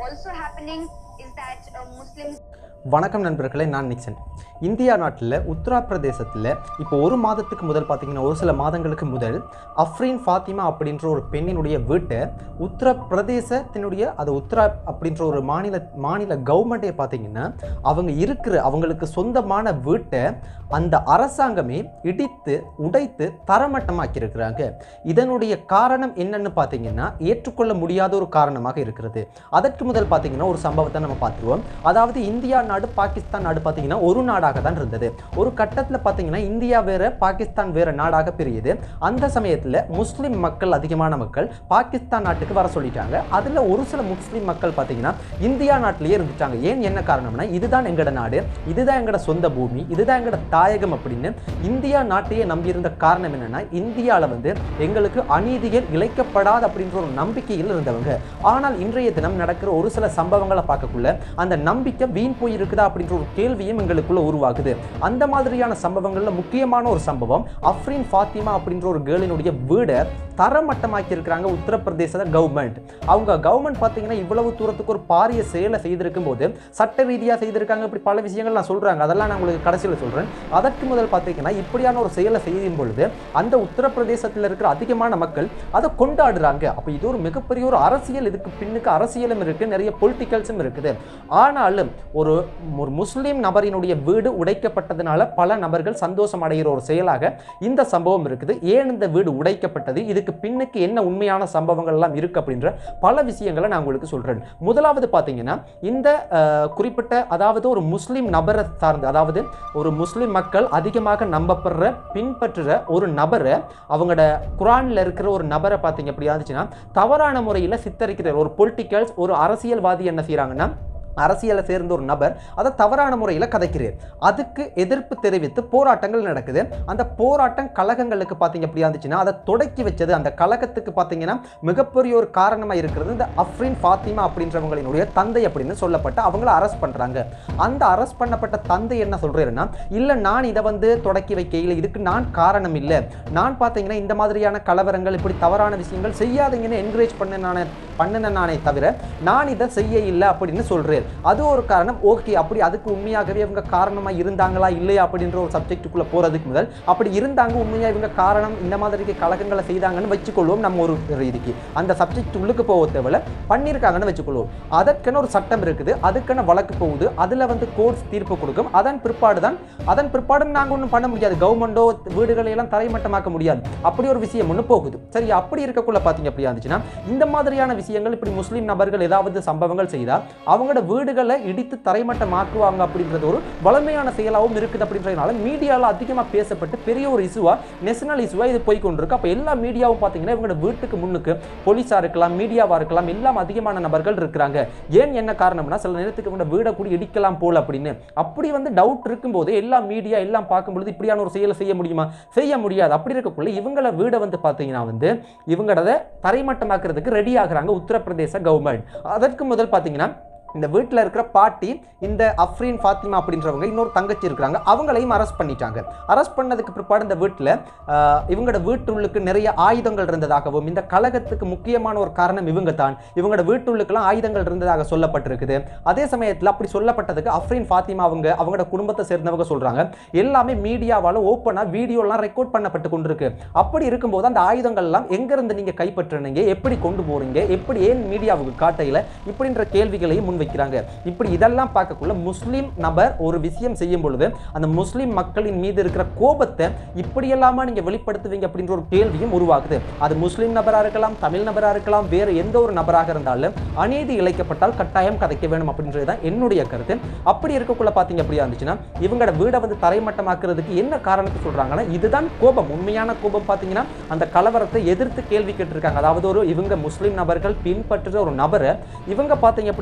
also happening is that uh, Muslims வணக்கம் நண்பர்களே நான் நிக்சன் இந்தியா நாட்டில் உத்தரப்பிரதேசத்தில் இப்போ ஒரு மாதத்துக்கு முதல் பார்த்தீங்கன்னா ஒரு சில மாதங்களுக்கு முதல் அஃப்ரீன் ஃபாத்திமா அப்படின்ற ஒரு பெண்ணினுடைய வீட்டை உத்தரப்பிரதேசத்தினுடைய அது உத்தரா அப்படின்ற ஒரு மாநில மாநில கவர்மெண்ட்டே பார்த்தீங்கன்னா அவங்க இருக்கிற அவங்களுக்கு சொந்தமான வீட்டை அந்த அரசாங்கமே இடித்து உடைத்து தரமட்டமாக்கி இருக்கிறாங்க இதனுடைய காரணம் என்னன்னு பார்த்தீங்கன்னா ஏற்றுக்கொள்ள முடியாத ஒரு காரணமாக இருக்கிறது அதற்கு முதல் பார்த்தீங்கன்னா ஒரு சம்பவத்தை நம்ம பார்த்துருவோம் அதாவது இந்தியா நாடு பாகிஸ்தான் நாடு பார்த்தீங்கன்னா ஒரு நாடாக தான் இருந்தது ஒரு கட்டத்தில் பார்த்தீங்கன்னா இந்தியா வேற பாகிஸ்தான் வேற நாடாக பிரியுது அந்த சமயத்தில் முஸ்லிம் மக்கள் அதிகமான மக்கள் பாகிஸ்தான் நாட்டுக்கு வர சொல்லிட்டாங்க அதில் ஒரு சில முஸ்லிம் மக்கள் பார்த்தீங்கன்னா இந்தியா நாட்டிலேயே இருந்துட்டாங்க ஏன் என்ன காரணம்னா இதுதான் எங்கட நாடு இதுதான் எங்கட சொந்த பூமி இதுதான் எங்கட தாயகம் அப்படின்னு இந்தியா நாட்டையே நம்பியிருந்த காரணம் என்னன்னா இந்தியாவில் வந்து எங்களுக்கு அநீதிகள் இழைக்கப்படாது அப்படின்ற ஒரு நம்பிக்கையில் இருந்தவங்க ஆனால் இன்றைய தினம் நடக்கிற ஒரு சில சம்பவங்களை பார்க்கக்குள்ள அந்த நம்பிக்கை வீண் போய் இருக்குதா அப்படின்ற ஒரு கேள்வியும் எங்களுக்குள்ள உருவாகுது அந்த மாதிரியான சம்பவங்கள்ல முக்கியமான ஒரு சம்பவம் அஃப்ரீன் ஃபாத்திமா அப்படின்ற ஒரு கேர்ளினுடைய வீடை தரமட்டமாக்கி இருக்கிறாங்க உத்தரப்பிரதேச கவர்மெண்ட் அவங்க கவர்மெண்ட் பார்த்தீங்கன்னா இவ்வளவு தூரத்துக்கு ஒரு பாரிய செயலை செய்திருக்கும் போது சட்ட ரீதியாக செய்திருக்காங்க இப்படி பல விஷயங்கள் நான் சொல்றாங்க அதெல்லாம் நான் உங்களுக்கு கடைசியில் சொல்றேன் அதற்கு முதல் பார்த்தீங்கன்னா இப்படியான ஒரு செயலை செய்யும் பொழுது அந்த உத்தரப்பிரதேசத்தில் இருக்கிற அதிகமான மக்கள் அதை கொண்டாடுறாங்க அப்போ இது ஒரு மிகப்பெரிய ஒரு அரசியல் இதுக்கு பின்னுக்கு அரசியலும் இருக்கு நிறைய பொலிட்டிக்கல்ஸும் இருக்குது ஆனாலும் ஒரு ஒரு முஸ்லீம் நபரினுடைய வீடு உடைக்கப்பட்டதுனால பல நபர்கள் சந்தோஷம் அடைகிற ஒரு செயலாக இந்த சம்பவம் இருக்குது ஏன் இந்த வீடு உடைக்கப்பட்டது இதுக்கு பின்னுக்கு என்ன உண்மையான சம்பவங்கள் எல்லாம் இருக்கு அப்படின்ற பல விஷயங்களை நான் உங்களுக்கு சொல்றேன் முதலாவது பார்த்தீங்கன்னா இந்த அஹ், குறிப்பிட்ட அதாவது ஒரு முஸ்லீம் நபரை சார்ந்து அதாவது ஒரு முஸ்லீம் மக்கள் அதிகமாக நம்பப்படுற பின்பற்றுற ஒரு நபரை அவங்களோட குரான்ல இருக்கிற ஒரு நபரை பார்த்தீங்க அப்படி இருந்துச்சுன்னா தவறான முறையில் சித்தரிக்கிறார் ஒரு பொலிட்டிக்கல்ஸ் ஒரு அரசியல்வாதி என்ன செய்றாங்கன்னா அரசியலை சேர்ந்த ஒரு நபர் அதை தவறான முறையில் கதைக்கிறார் அதுக்கு எதிர்ப்பு தெரிவித்து போராட்டங்கள் நடக்குது அந்த போராட்டம் கழகங்களுக்கு பார்த்தீங்க அப்படி இருந்துச்சுன்னா அதை தொடக்கி வச்சது அந்த கழகத்துக்கு பார்த்தீங்கன்னா மிகப்பெரிய ஒரு காரணமாக இருக்கிறது இந்த அஃப்ரின் ஃபாத்திமா அப்படின்றவங்களினுடைய தந்தை அப்படின்னு சொல்லப்பட்டு அவங்கள அரெஸ்ட் பண்ணுறாங்க அந்த அரெஸ்ட் பண்ணப்பட்ட தந்தை என்ன சொல்றாருன்னா இல்லை நான் இதை வந்து தொடக்கி வைக்கையில் இதுக்கு நான் காரணம் இல்லை நான் பார்த்தீங்கன்னா இந்த மாதிரியான கலவரங்கள் இப்படி தவறான விஷயங்கள் செய்யாதீங்கன்னு என்கரேஜ் பண்ண நானே பண்ணின நானே தவிர நான் இதை செய்ய இல்லை அப்படின்னு சொல்றேன் அது ஒரு காரணம் ஓகே அப்படி அதுக்கு உண்மையாகவே இவங்க காரணமா இருந்தாங்களா இல்லையா அப்படின்ற ஒரு சப்ஜெக்ட்டுக்குள்ள போறதுக்கு முதல் அப்படி இருந்தாங்க உண்மையா இவங்க காரணம் இந்த மாதிரி கலகங்களை செய்தாங்கன்னு வச்சுக்கொள்வோம் நம்ம ஒரு ரீதிக்கு அந்த சப்ஜெக்ட் உள்ளுக்கு போக தேவையில்ல பண்ணியிருக்காங்கன்னு வச்சுக்கொள்வோம் அதற்கென ஒரு சட்டம் இருக்குது அதுக்கான வழக்கு போகுது அதுல வந்து கோர்ட்ஸ் தீர்ப்பு கொடுக்கும் அதன் பிற்பாடு தான் அதன் பிற்பாடு நாங்க ஒன்றும் பண்ண முடியாது கவர்மெண்டோ வீடுகளை எல்லாம் தரைமட்டமாக்க முடியாது அப்படி ஒரு விஷயம் ஒன்று போகுது சரி அப்படி இருக்கக்குள்ள பார்த்தீங்க அப்படி இருந்துச்சுன்னா இந்த மாதிரியான விஷயங்கள் இப்படி முஸ்லீம் நபர்கள் ஏதாவது சம்பவங்கள் செய்தால் அவங்களோட வீடுகளை இடித்து தரைமட்டமாக்குவாங்க அப்படின்றது ஒரு வளமையான செயலாகவும் இருக்குது அப்படின்றதுனால மீடியாவில் அதிகமாக பேசப்பட்டு பெரிய ஒரு இசுவா நேஷனல் இசுவா இது போய் கொண்டிருக்கு அப்போ எல்லா மீடியாவும் பார்த்தீங்கன்னா இவங்களோட வீட்டுக்கு முன்னுக்கு போலீஸாக இருக்கலாம் மீடியாவாக இருக்கலாம் எல்லாம் அதிகமான நபர்கள் இருக்கிறாங்க ஏன் என்ன காரணம்னா சில நேரத்துக்கு இவங்க வீடை கூட இடிக்கலாம் போல அப்படின்னு அப்படி வந்து டவுட் இருக்கும்போது எல்லா மீடியா எல்லாம் பார்க்கும்பொழுது இப்படியான ஒரு செயலை செய்ய முடியுமா செய்ய முடியாது அப்படி இருக்கக்குள்ள இவங்கள வீடை வந்து பார்த்தீங்கன்னா வந்து இவங்களத தரைமட்டமாக்குறதுக்கு ரெடி ஆகுறாங்க உத்தரப்பிரதேச கவர்மெண்ட் அதற்கு முதல் பார்த்தீங்கன்னா இந்த வீட்டில் இருக்கிற பாட்டி இந்த அஃப்ரீன் ஃபாத்திமா அப்படின்றவங்க இன்னொரு தங்கச்சி இருக்கிறாங்க அவங்களையும் அரெஸ்ட் பண்ணிட்டாங்க அரெஸ்ட் பண்ணதுக்கு பிற்பாடு இந்த வீட்டில் இவங்களோட வீட்டுள்ளுக்கு நிறைய ஆயுதங்கள் இருந்ததாகவும் இந்த கழகத்துக்கு முக்கியமான ஒரு காரணம் இவங்க தான் இவங்களோட வீட்டுள்ளுக்கெல்லாம் ஆயுதங்கள் இருந்ததாக சொல்லப்பட்டிருக்குது அதே சமயத்தில் அப்படி சொல்லப்பட்டதுக்கு அஃப்ரீன் ஃபாத்திமா அவங்க அவங்களோட குடும்பத்தை சேர்ந்தவங்க சொல்றாங்க எல்லாமே மீடியாவால் ஓப்பனாக வீடியோலாம் ரெக்கார்ட் பண்ணப்பட்டு கொண்டிருக்கு அப்படி இருக்கும்போது அந்த ஆயுதங்கள் எல்லாம் எங்கிருந்து நீங்க கைப்பற்றினீங்க எப்படி கொண்டு போறீங்க எப்படி ஏன் மீடியாவுக்கு காட்டையில் இப்படின்ற கேள்விகளையும் முன்வைக்கிறாங்க இப்படி இதெல்லாம் பார்க்கக்குள்ள முஸ்லீம் நபர் ஒரு விஷயம் செய்யும் பொழுது அந்த முஸ்லீம் மக்களின் மீது இருக்கிற கோபத்தை இப்படியெல்லாமா நீங்க வெளிப்படுத்துவீங்க அப்படின்ற ஒரு கேள்வியும் உருவாகுது அது முஸ்லீம் நபராக இருக்கலாம் தமிழ் நபராக இருக்கலாம் வேறு எந்த ஒரு நபராக இருந்தாலும் அநீதி இழைக்கப்பட்டால் கட்டாயம் கதைக்க வேணும் அப்படின்றது தான் என்னுடைய கருத்து அப்படி இருக்கக்குள்ள பார்த்தீங்க அப்படியா இருந்துச்சுன்னா இவங்களோட வீடை வந்து தரைமட்டமாக்குறதுக்கு என்ன காரணத்தை சொல்றாங்கன்னா இதுதான் கோபம் உண்மையான கோபம் பார்த்தீங்கன்னா அந்த கலவரத்தை எதிர்த்து கேள்வி கேட்டிருக்காங்க அதாவது ஒரு இவங்க முஸ்லீம் நபர்கள் பின்பற்றுற ஒரு நபரை இவங்க பார்த்தீங்க அப்படியா இருந்துச்சுன்னா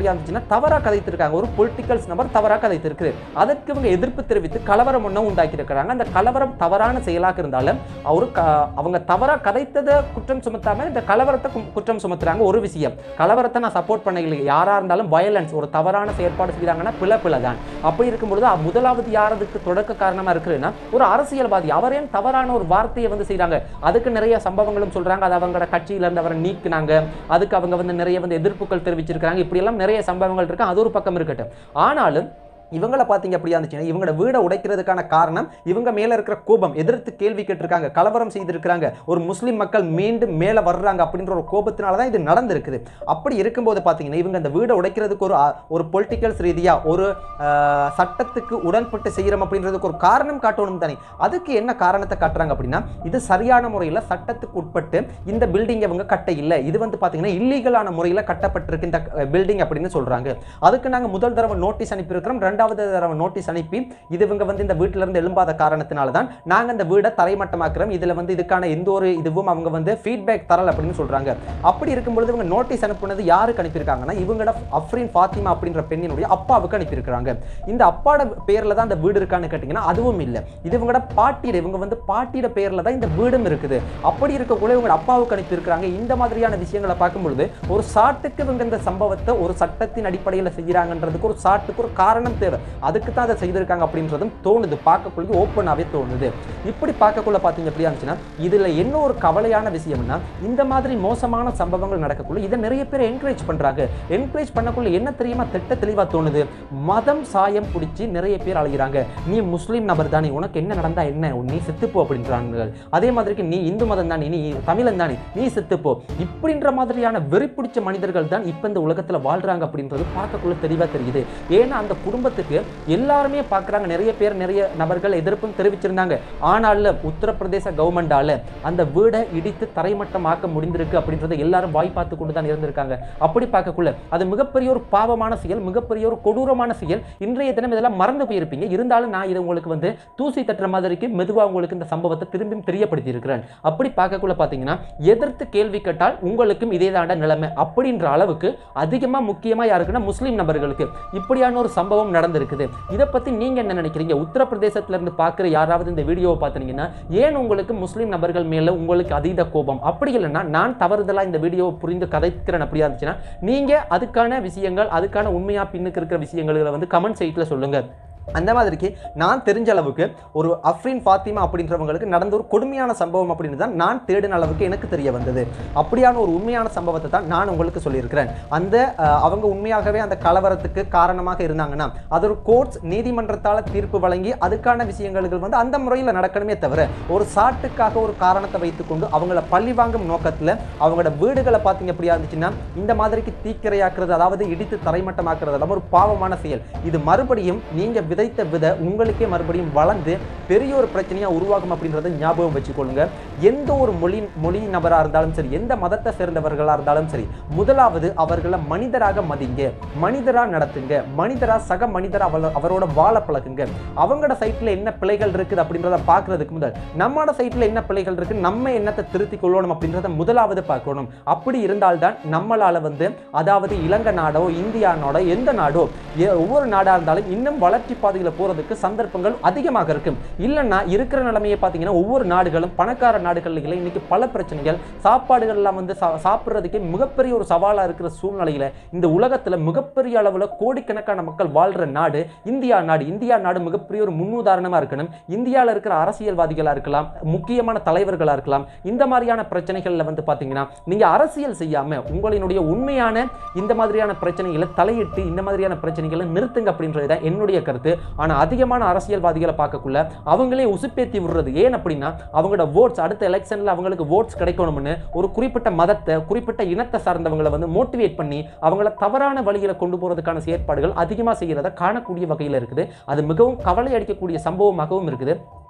தவறா கதைத்திருக்காங்க ஒரு பொலிட்டிக்கல்ஸ் நபர் தவறா கதைத்திருக்கு அதற்கு இவங்க எதிர்ப்பு தெரிவித்து கலவரம் ஒன்றும் உண்டாக்கி இருக்கிறாங்க அந்த கலவரம் தவறான செயலாக இருந்தாலும் அவர் க- அவங்க தவறா கதைத்ததை குற்றம் சுமத்தாம இந்த கலவரத்தை கு- குற்றம் சுமத்துறாங்க ஒரு விஷயம் கலவரத்தை நான் சப்போர்ட் பண்ண இல்லை யாரா இருந்தாலும் வயலன்ஸ் ஒரு தவறான செயற்பாடு செய்கிறாங்கன்னா பிழை பிழை தான் அப்படி இருக்கும்பொழுது அ- முதலாவது யார் அதுக்கு தொடக்க காரணமா இருக்குதுன்னா ஒரு அரசியல்வாதி அவர் ஏன் தவறான ஒரு வார்த்தையை வந்து செய்றாங்க அதுக்கு நிறைய சம்பவங்களும் சொல்றாங்க அது அவங்களோட கட்சியில இருந்து அவரை நீக்குனாங்க அதுக்கு அவங்க வந்து நிறைய வந்து எதிர்ப்புகள் தெரிவிச்சிருக்காங்க இப்படி எல்லாம் நிறைய சம்பவங்கள் இருக்கு அது ஒரு பக்கம் இருக்கட்டும் ஆனாலும் இவங்கள பார்த்தீங்க அப்படியா இருந்துச்சுன்னா இவங்களோட வீடை உடைக்கிறதுக்கான காரணம் இவங்க மேல இருக்கிற கோபம் எதிர்த்து கேள்வி கேட்டிருக்காங்க கலவரம் செய்திருக்கிறாங்க ஒரு முஸ்லிம் மக்கள் மீண்டும் மேலே வர்றாங்க அப்படின்ற ஒரு கோபத்தினால தான் இது நடந்திருக்குது அப்படி இருக்கும்போது பார்த்தீங்கன்னா இவங்க அந்த வீடை உடைக்கிறதுக்கு ஒரு அ- ஒரு பொலிட்டிக்கல்ஸ் ரீதியா ஒரு ஆஹ், சட்டத்துக்கு உடன்பட்டு செய்கிறோம் அப்படின்றதுக்கு ஒரு காரணம் காட்டணும் தானே அதுக்கு என்ன காரணத்தை காட்டுறாங்க அப்படின்னா இது சரியான முறையில் சட்டத்துக்கு உட்பட்டு இந்த பில்டிங் இவங்க கட்ட இல்லை இது வந்து பார்த்தீங்கன்னா இல்லீகலான முறையில் கட்டப்பட்டிருக்கு இந்த பில்டிங் அப்படின்னு சொல்றாங்க அதுக்கு நாங்கள் முதல் தடவை நோட்டீஸ் அனுப்பியிருக்கிறோம் ரெண்டாவது தடவை நோட்டீஸ் அனுப்பி இது இவங்க வந்து இந்த வீட்டில இருந்து எழும்பாத காரணத்தினால தான் நாங்கள் இந்த வீடை தரைமட்டமாக்குறோம் இதில் வந்து இதுக்கான எந்த ஒரு இதுவும் அவங்க வந்து ஃபீட்பேக் தரல அப்படின்னு சொல்றாங்க அப்படி இருக்கும்பொழுது இவங்க நோட்டீஸ் அனுப்புனது யாருக்கு அனுப்பியிருக்காங்கன்னா இவங்களோட அஃப்ரீன் ஃபாத்திமா அப்படின்ற பெண்ணினுடைய அப்பாவுக்கு அனுப்பியிருக்கிறாங்க இந்த அப்பாட பேர்ல தான் இந்த வீடு இருக்கான்னு கேட்டிங்கன்னா அதுவும் இல்லை இது இவங்களோட பாட்டியிட இவங்க வந்து பாட்டியிட பேர்ல தான் இந்த வீடும் இருக்குது அப்படி இருக்கக்குள்ள இவங்க அப்பாவுக்கு அனுப்பியிருக்கிறாங்க இந்த மாதிரியான விஷயங்களை பார்க்கும்பொழுது ஒரு சாட்டுக்கு இவங்க இந்த சம்பவத்தை ஒரு சட்டத்தின் அடிப்படையில் செய்கிறாங்கன்றதுக்கு ஒரு சாட்டுக்கு ஒரு காரணம் தேவை அதுக்கு தான் அதை செய்திருக்காங்க அப்படின்றதும் தோணுது பார்க்கக்குள்ள ஓப்பனாகவே தோணுது இப்படி பார்க்கக்குள்ள பார்த்தீங்க எப்படி இருந்துச்சுன்னா இதுல என்ன ஒரு கவலையான விஷயம்னா இந்த மாதிரி மோசமான சம்பவங்கள் நடக்கக்குள்ள இதை நிறைய பேர் என்கரேஜ் பண்றாங்க என்கரேஜ் பண்ணக்குள்ள என்ன தெரியுமா திட்ட தெளிவா தோணுது மதம் சாயம் பிடிச்சி நிறைய பேர் அழுகிறாங்க நீ முஸ்லீம் நபர் தானே உனக்கு என்ன நடந்தா என்ன நீ செத்துப்போ அப்படின்றாங்க அதே மாதிரிக்கு நீ இந்து மதம் தானே நீ தமிழன் தானே நீ செத்துப்போ இப்படின்ற மாதிரியான வெறி பிடிச்ச மனிதர்கள் தான் இப்போ இந்த உலகத்துல வாழ்றாங்க அப்படின்றது பார்க்கக்குள்ள தெளிவா தெரியுது ஏன்னா அந்த குடும்பத்துக்கு எல்லாருமே பார்க்குறாங்க நிறைய பேர் நிறைய நபர்கள் எதிர்ப்பும் தெரிவிச்சிருந்தாங்க ஆனாலும் உத்தரப்பிரதேச கவர்மெண்டால அந்த வீடை இடித்து தரைமட்டமாக்க முடிந்திருக்கு அப்படின்றத எல்லாரும் வாய் பார்த்து கொண்டு தான் இருந்திருக்காங்க அப்படி பார்க்கக்குள்ள அது மிகப்பெரிய ஒரு பாவமான செயல் மிகப்பெரிய ஒரு கொடூரமான செயல் இன்றைய தினம் இதெல்லாம் மறந்து போயிருப்பீங்க இருந்தாலும் நான் இதை உங்களுக்கு வந்து தூசி தட்டுற மாதிரிக்கு மெதுவா உங்களுக்கு இந்த சம்பவத்தை திரும்பியும் தெரியப்படுத்தி இருக்கிறேன் அப்படி பார்க்கக்குள்ள பார்த்தீங்கன்னா எதிர்த்து கேள்வி கேட்டால் உங்களுக்கும் இதே தாண்ட நிலைமை அப்படின்ற அளவுக்கு அதிகமா முக்கியமா யாருக்குன்னா முஸ்லீம் நபர்களுக்கு இப்படியான ஒரு சம்பவம் நடந்திருக்குது இதை பத்தி நீங்க என்ன நினைக்கிறீங்க உத்தரப்பிரதேசத்துல இருந்து பார்க்குற யாராவது இந்த வீடியோவை பார்த்தீங்கன்னா ஏன் உங்களுக்கு முஸ்லீம் நபர்கள் மேல உங்களுக்கு அதீத கோபம் அப்படி இல்லைன்னா நான் தவறுதலா இந்த வீடியோவை புரிந்து கதைக்கிறேன் அப்படியா இருந்துச்சுன்னா நீங்க அதுக்கான விஷயங்கள் அதுக்கான உண்மையா பின்னுக்கு இருக்கிற விஷயங்களை வந்து கமெண்ட் சைட்ல சொல்லுங்க அந்த மாதிரிக்கு நான் தெரிஞ்ச அளவுக்கு ஒரு அஃப்ரீன் ஃபாத்திமா அப்படின்றவங்களுக்கு நடந்த ஒரு கொடுமையான சம்பவம் அப்படின்னு தான் நான் தேடின அளவுக்கு எனக்கு தெரிய வந்தது அப்படியான ஒரு உண்மையான சம்பவத்தை தான் நான் உங்களுக்கு சொல்லியிருக்கிறேன் அந்த அஹ், அவங்க உண்மையாகவே அந்த கலவரத்துக்கு காரணமாக இருந்தாங்கன்னா அது ஒரு கோர்ட்ஸ் நீதிமன்றத்தால் தீர்ப்பு வழங்கி அதுக்கான விஷயங்களுக்கு வந்து அந்த முறையில் நடக்கணுமே தவிர ஒரு சாட்டுக்காக ஒரு காரணத்தை வைத்துக்கொண்டு அவங்கள பழி வாங்கும் நோக்கத்தில் அவங்களோட வீடுகளை பார்த்தீங்க எப்படியா இருந்துச்சுன்னா இந்த மாதிரிக்கு தீக்கிரையாக்குறது அதாவது இடித்து தரைமட்டமாக்குறது எல்லாம் ஒரு பாவமான செயல் இது மறுபடியும் நீங்க விதைத்த விதை உங்களுக்கே மறுபடியும் வளர்ந்து பெரிய ஒரு பிரச்சனையா உருவாகும் அப்படின்றத ஞாபகம் வச்சுக்கொள்ளுங்க எந்த ஒரு மொழி மொழி நபரா இருந்தாலும் சரி எந்த மதத்தை சேர்ந்தவர்களா இருந்தாலும் சரி முதலாவது அவர்களை மனிதராக மதிங்க மனிதரா நடத்துங்க மனிதரா சக மனிதரா அவள- அவரோட வாழ பழகுங்க அவங்களோட சைட்ல என்ன பிழைகள் இருக்குது அப்படின்றத பார்க்கறதுக்கு முதல் நம்மளோட சைட்ல என்ன பிழைகள் இருக்கு நம்ம என்னத்தை திருத்திக் கொள்ளணும் அப்படின்றத முதலாவது பார்க்கணும் அப்படி இருந்தால்தான் நம்மளால வந்து அதாவது இலங்கை நாடோ இந்தியா நாடோ எந்த நாடோ எ- ஒவ்வொரு நாடா இருந்தாலும் இன்னும் வளர்ச்சி பாதையில போறதுக்கு சந்தர்ப்பங்கள் அதிகமாக இருக்கும் இல்லைன்னா இருக்கிற நிலைமையை பார்த்தீங்கன்னா ஒவ்வொரு நாடுகளும் பணக்கார நாடுகள்ல இன்னைக்கு பல பிரச்சனைகள் சாப்பாடுகள் எல்லாம் வந்து சா- சாப்பிடுறதுக்கே மிகப்பெரிய ஒரு சவாலா இருக்கிற சூழ்நிலையில இந்த உலகத்துல மிகப்பெரிய அளவுல கோடிக்கணக்கான மக்கள் வாழ்ற நாடு இந்தியா நாடு இந்தியா நாடு மிகப்பெரிய ஒரு முன்னுதாரணமா இருக்கணும் இந்தியாவில் இருக்கிற அரசியல்வாதிகளா இருக்கலாம் முக்கியமான தலைவர்களா இருக்கலாம் இந்த மாதிரியான பிரச்சனைகள்ல வந்து பாத்தீங்கன்னா நீங்க அரசியல் செய்யாம உங்களினுடைய உண்மையான இந்த மாதிரியான பிரச்சனைகளை தலையிட்டு இந்த மாதிரியான பிரச்சனைகளை நிறுத்துங்க அப்படின்றது தான் என்னுடைய கருத்து ஆனா அதிகமான அரசியல்வாதிகளை பார்க்கக்குள்ள அவங்களே உசுப்பேத்தி விடுறது ஏன் அப்படின்னா அவங்களோட ஓட்ஸ் அடுத்த எலெக்ஷன்ல அவங்களுக்கு ஓட்ஸ் கிடைக்கணும்னு ஒரு குறிப்பிட்ட மதத்தை குறிப்பிட்ட இனத்தை சார்ந்தவங்களை வந்து மோட்டிவேட் பண்ணி அவங்கள தவறான வழியில கொண்டு போறதுக்கான செயற்பாடுகள் அதிகமா செய்யறத காணக்கூடிய வகையில் இருக்குது அது மிகவும் கவலை அடிக்கக்கூடிய சம்பவமாகவும் இருக்குது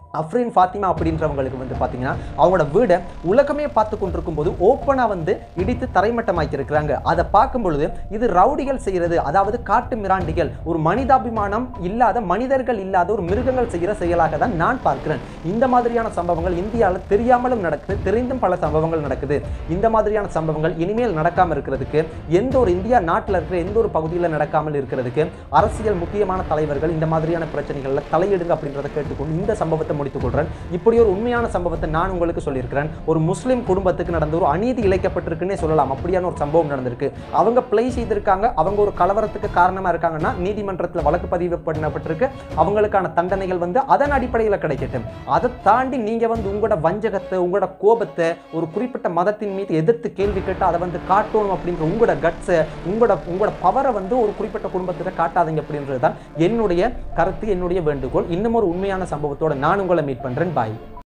அஃப்ரீன் ஃபாத்திமா அப்படின்றவங்களுக்கு வந்து பார்த்தீங்கன்னா அவங்களோட வீடை உலகமே பார்த்து கொண்டிருக்கும் போது ஓப்பனாக வந்து இடித்து தரைமட்டமாக்கி இருக்கிறாங்க அதை பார்க்கும் பொழுது இது ரவுடிகள் செய்கிறது அதாவது காட்டு மிராண்டிகள் ஒரு மனிதாபிமானம் இல்லாத மனிதர்கள் இல்லாத ஒரு மிருகங்கள் செய்கிற செயலாக தான் நான் பார்க்கிறேன் இந்த மாதிரியான சம்பவங்கள் இந்தியாவில் தெரியாமலும் நடக்குது தெரிந்தும் பல சம்பவங்கள் நடக்குது இந்த மாதிரியான சம்பவங்கள் இனிமேல் நடக்காமல் இருக்கிறதுக்கு எந்த ஒரு இந்தியா நாட்டில் இருக்கிற எந்த ஒரு பகுதியில் நடக்காமல் இருக்கிறதுக்கு அரசியல் முக்கியமான தலைவர்கள் இந்த மாதிரியான பிரச்சனைகளில் தலையிடுங்க அப்படின்றத கேட்டுக்கொண்டு இந்த சம்பவத்தை முடித்துக் கொள்றேன் இப்படி ஒரு உண்மையான சம்பவத்தை நான் உங்களுக்கு சொல்லியிருக்கிறேன் ஒரு முஸ்லிம் குடும்பத்துக்கு நடந்த ஒரு அநீதி இழைக்கப்பட்டிருக்குன்னே சொல்லலாம் அப்படியான ஒரு சம்பவம் நடந்திருக்கு அவங்க பிளே செய்திருக்காங்க அவங்க ஒரு கலவரத்துக்கு காரணமா இருக்காங்கன்னா நீதிமன்றத்தில் வழக்கு பதிவு பண்ணப்பட்டிருக்கு அவங்களுக்கான தண்டனைகள் வந்து அதன் அடிப்படையில் கிடைக்கட்டும் அதை தாண்டி நீங்க வந்து உங்களோட வஞ்சகத்தை உங்களோட கோபத்தை ஒரு குறிப்பிட்ட மதத்தின் மீது எதிர்த்து கேள்வி கேட்டு அதை வந்து காட்டணும் அப்படின்ற உங்களோட கட்ஸை உங்களோட உங்களோட பவரை வந்து ஒரு குறிப்பிட்ட குடும்பத்திட்ட காட்டாதீங்க அப்படின்றது தான் என்னுடைய கருத்து என்னுடைய வேண்டுகோள் இன்னும் ஒரு உண்மையான சம்பவத்தோட நான் உங்களை மீட் பண்றேன் பாய்